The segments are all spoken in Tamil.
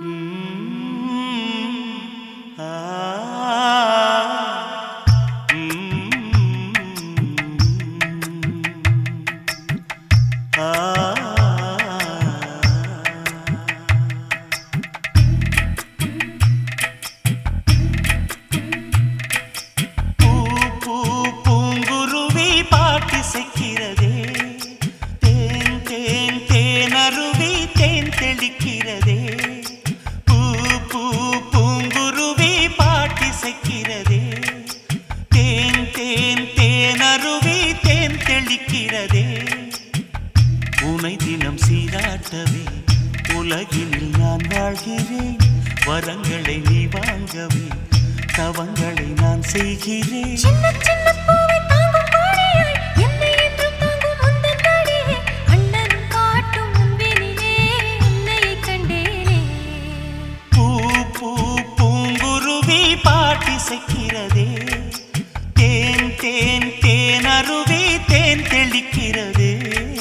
பூ பூ பூங்குருவி பாட்டிசைக்கிறதே தேன் தேன் தேனருவி தேன் தெளிக்கிறதே பூ பூ பூங்குருவி பாட்டிசைக்கிறதே தேன் தேன் தேனருவி தேன் தெளிக்கிறதே உனை தினம் சீராட்டவே உலகினில் நான் வாழ்கிறேன் வரங்களை நீ வாங்கவே தவங்களை நான் செய்கிறேன் சின்ன சின்ன பூவை தாங்கும் கோடையாய் என்னை என்றும் தாங்கும் உந்தன் நாடியே அண்ணன் காட்டும் முன்பினிலே உன்னையை கண்டேனே பூ பூ பூங்குருவி பாட்டிசைக்கிறதே தேன் தேன் தேன் அருவி தேன் தெளிக்கிறதே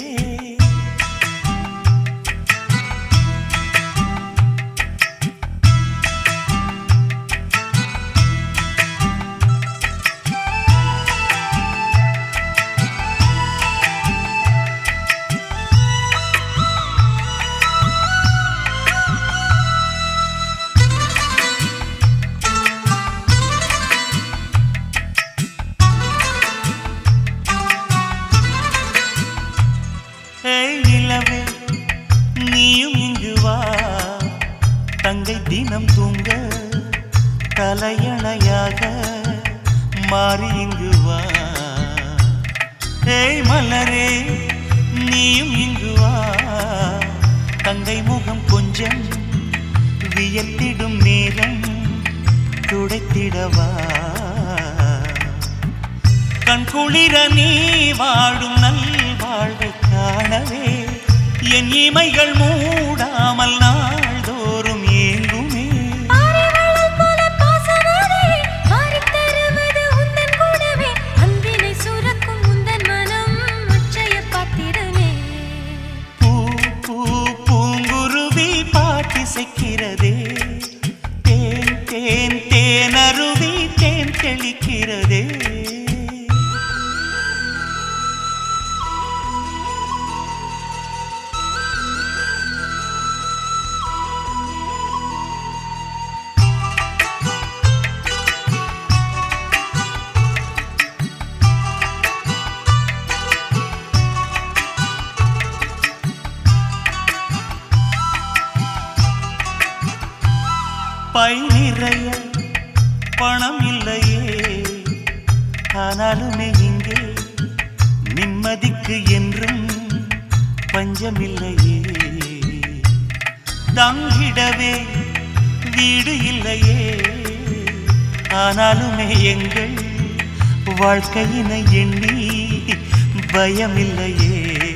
ஏய் நிலவே நீயும் இங்கு வா தங்கை தினம் தூங்க தலையணையாக மாறி இங்கு வா ஏய் மலரே நீயும் இங்கு வா தங்கை முகம் கொஞ்சம் வியத்திடும் நேரம் துடைத்திடவா கண் குளிர நீ வாழும் நல் வாழ்வை காணவே என் இமைகள் மூடாமல் நாள்தோறும் ஏங்குமே பாறைவள்ளல் போல பாசமானே மாறித் தருவது உந்தன் கூடவே அன்பினை சுரக்கும் உந்தன் மனம் அட்சய பாத்திரமே பூ பூ பூங்குருவி பாட்டிசைக்கிறதே தேன் தேன் தேன் அருவி தேன் தெளிக்கிறதே பை நிறைய பணம் இல்லையே ஆனாலுமே இங்கே நிம்மதிக்கு என்றும் பஞ்சமில்லையே தங்கிடவே வீடு இல்லையே ஆனாலுமே எங்கள் வாழ்க்கையினை எண்ணி பயமில்லையே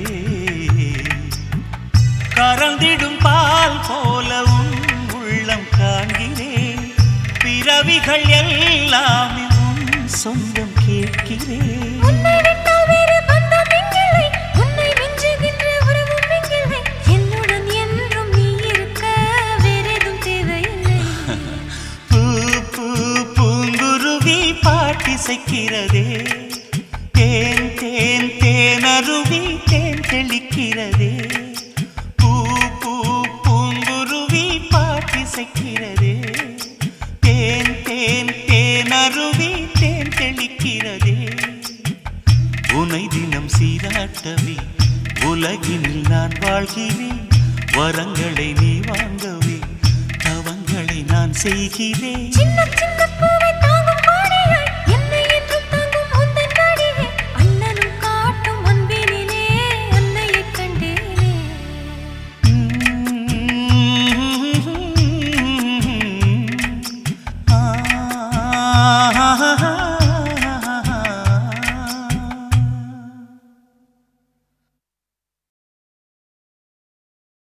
கறந்திடும் பால் போல உன் உள்ளம் காண்கிறேன் பிறவிகள் எல்லாமே உன் சொந்தம் கேட்கிறேன் உன்னை விட்டால் வேறு பந்தம் இங்கில்லை உன்னை மிஞ்சுகின்ற உறவும் இங்கில்லை என்னுடன் என்றும் நீ இருக்க வேறெதும் தேவையில்லை பூ பூ பூங்குருவி பாட்டிசைக்கிறதே தேன் தேன் தேன் அருவி தேன் தெளிக்கிறதே பூ பூ பூங்குருவி பாட்டிசைக்கிறதே தேன் தேன் தேன் அருவி தேன் தெளிக்கிறதே உனை தினம் சீராட்டவே உலகினில் நான் வாழ்கிறேன் வரங்களை நீ வாங்கவே தவங்களை நான் செய்கிறேன் சின்ன சின்ன பூவை